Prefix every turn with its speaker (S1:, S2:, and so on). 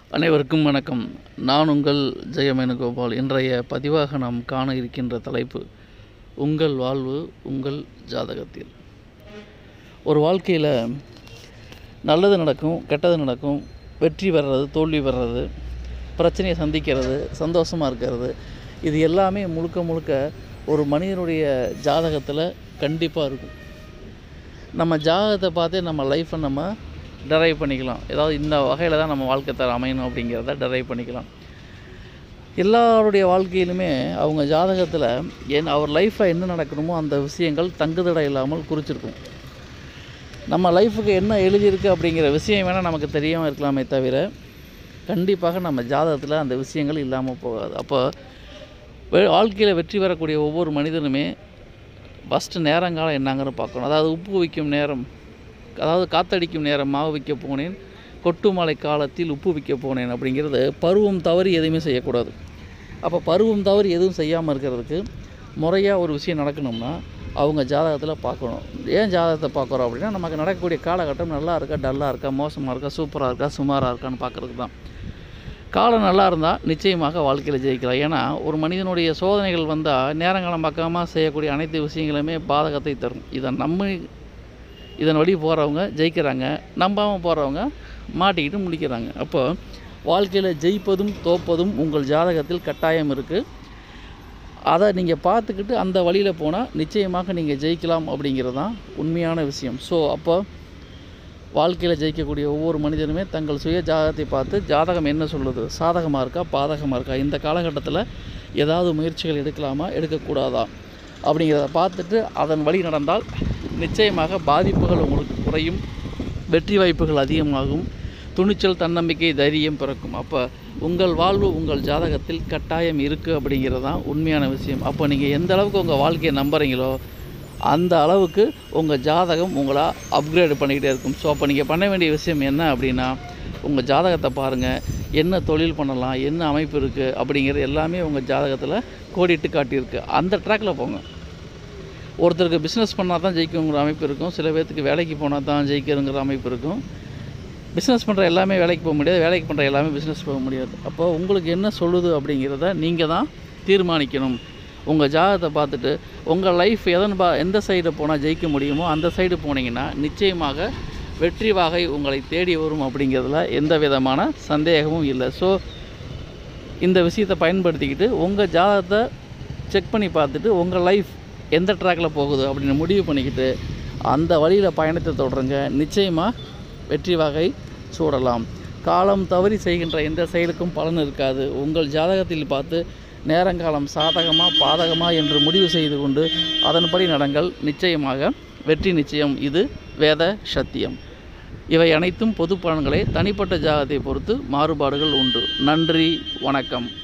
S1: அனைவருக்கும் வணக்கம் நான் உங்கள் ஜெயமேனுகோபால் இன்றைய பதிவாக நாம் காண இருக்கின்ற தலைப்பு உங்கள் வாழ்வு உங்கள் ஜாதகத்தில் ஒரு வாழ்க்கையில் நல்லது நடக்கும் கெட்டது நடக்கும் வெற்றி வர்றது தோல்வி வர்றது பிரச்சனையை சந்திக்கிறது சந்தோஷமாக இருக்கிறது இது எல்லாமே முழுக்க முழுக்க ஒரு மனிதனுடைய ஜாதகத்தில் கண்டிப்பாக இருக்கும் நம்ம ஜாதகத்தை பார்த்தே நம்ம லைஃப்பை நம்ம டெரைவ் பண்ணிக்கலாம் ஏதாவது இந்த வகையில் தான் நம்ம வாழ்க்கை தர அமையணும் அப்படிங்கிறத டெரைவ் பண்ணிக்கலாம் எல்லாருடைய வாழ்க்கையிலுமே அவங்க ஜாதகத்தில் என் அவர் லைஃப்பில் என்ன நடக்கணுமோ அந்த விஷயங்கள் தங்குதடை இல்லாமல் குறிச்சிருக்கும் நம்ம லைஃபுக்கு என்ன எழுதியிருக்கு அப்படிங்கிற விஷயம் வேணால் நமக்கு தெரியாமல் இருக்கலாமே தவிர கண்டிப்பாக நம்ம ஜாதகத்தில் அந்த விஷயங்கள் இல்லாமல் போகாது அப்போ வெ- வாழ்க்கையில் வெற்றி பெறக்கூடிய ஒவ்வொரு மனிதனுமே ஃபஸ்ட்டு நேரங்காலம் என்னங்கன்னு பார்க்கணும் அதாவது உப்பு வைக்கும் நேரம் அதாவது காத்தடிக்கும் நேரம் மாவு வைக்க போனேன் கொட்டுமலை காலத்தில் உப்பு வைக்க போனேன் அப்படிங்கிறது பருவம் தவறி எதுவுமே செய்யக்கூடாது அப்போ பருவம் தவறி எதுவும் செய்யாமல் இருக்கிறதுக்கு முறையாக ஒரு விஷயம் நடக்கணும்னா அவங்க ஜாதகத்தில் பார்க்கணும் ஏன் ஜாதகத்தை பார்க்குறோம் அப்படின்னா நமக்கு நடக்கக்கூடிய காலகட்டம் நல்லா இருக்கா டல்லாக இருக்கா மோசமாக இருக்கா சூப்பராக இருக்கா சுமாராக இருக்கான்னு பார்க்குறதுக்கு தான் காலம் நல்லா இருந்தால் நிச்சயமாக வாழ்க்கையில் ஜெயிக்கலாம் ஏன்னா ஒரு மனிதனுடைய சோதனைகள் வந்தால் நேரங்காலம் பார்க்காம செய்யக்கூடிய அனைத்து விஷயங்களுமே பாதகத்தை தரும் இதை நம்ம இதன் வழி போகிறவங்க ஜெயிக்கிறாங்க நம்பாமல் போகிறவங்க மாட்டிக்கிட்டு முடிக்கிறாங்க அப்போ வாழ்க்கையில் ஜெயிப்பதும் தோப்பதும் உங்கள் ஜாதகத்தில் கட்டாயம் இருக்குது அதை நீங்கள் பார்த்துக்கிட்டு அந்த வழியில் போனால் நிச்சயமாக நீங்கள் ஜெயிக்கலாம் அப்படிங்கிறது தான் உண்மையான விஷயம் ஸோ அப்போ வாழ்க்கையில் ஜெயிக்கக்கூடிய ஒவ்வொரு மனிதனுமே தங்கள் சுய ஜாதகத்தை பார்த்து ஜாதகம் என்ன சொல்லுது சாதகமாக இருக்கா பாதகமாக இருக்கா இந்த காலகட்டத்தில் ஏதாவது முயற்சிகள் எடுக்கலாமா எடுக்கக்கூடாதா அப்படிங்கிறத பார்த்துட்டு அதன் வழி நடந்தால் நிச்சயமாக பாதிப்புகள் உங்களுக்கு குறையும் வெற்றி வாய்ப்புகள் அதிகமாகும் துணிச்சல் தன்னம்பிக்கை தைரியம் பிறக்கும் அப்போ உங்கள் வாழ்வு உங்கள் ஜாதகத்தில் கட்டாயம் இருக்குது அப்படிங்கிறது தான் உண்மையான விஷயம் அப்போ நீங்கள் எந்த அளவுக்கு உங்கள் வாழ்க்கையை நம்புறீங்களோ அந்த அளவுக்கு உங்கள் ஜாதகம் உங்களை அப்கிரேட் பண்ணிக்கிட்டே இருக்கும் ஸோ அப்போ நீங்கள் பண்ண வேண்டிய விஷயம் என்ன அப்படின்னா உங்கள் ஜாதகத்தை பாருங்கள் என்ன தொழில் பண்ணலாம் என்ன அமைப்பு இருக்குது அப்படிங்கிறது எல்லாமே உங்கள் ஜாதகத்தில் கோடிட்டு காட்டியிருக்கு அந்த ட்ராக்கில் போங்க ஒருத்தருக்கு பிஸ்னஸ் பண்ணால் தான் ஜெயிக்குங்கிற அமைப்பு இருக்கும் சில பேர்த்துக்கு வேலைக்கு போனால் தான் ஜெயிக்கிறங்கிற அமைப்பு இருக்கும் பிஸ்னஸ் பண்ணுற எல்லாமே வேலைக்கு போக முடியாது வேலைக்கு பண்ணுற எல்லாமே பிஸ்னஸ் போக முடியாது அப்போ உங்களுக்கு என்ன சொல்லுது அப்படிங்கிறத நீங்கள் தான் தீர்மானிக்கணும் உங்கள் ஜாதகத்தை பார்த்துட்டு உங்கள் லைஃப் எதன் பா எந்த சைடு போனால் ஜெயிக்க முடியுமோ அந்த சைடு போனீங்கன்னா நிச்சயமாக வெற்றி வாகை உங்களை தேடி வரும் அப்படிங்கிறதுல எந்த விதமான சந்தேகமும் இல்லை ஸோ இந்த விஷயத்தை பயன்படுத்திக்கிட்டு உங்கள் ஜாதகத்தை செக் பண்ணி பார்த்துட்டு உங்கள் லைஃப் எந்த ட்ராக்கில் போகுது அப்படின்னு முடிவு பண்ணிக்கிட்டு அந்த வழியில் பயணத்தை தொடருங்க நிச்சயமாக வெற்றி வகை சூடலாம் காலம் தவறி செய்கின்ற எந்த செயலுக்கும் பலன் இருக்காது உங்கள் ஜாதகத்தில் பார்த்து நேரங்காலம் சாதகமா பாதகமா என்று முடிவு செய்து கொண்டு அதன்படி நடங்கள் நிச்சயமாக வெற்றி நிச்சயம் இது வேத சத்தியம் இவை அனைத்தும் பொது பலன்களை தனிப்பட்ட ஜாதகத்தை பொறுத்து மாறுபாடுகள் உண்டு நன்றி வணக்கம்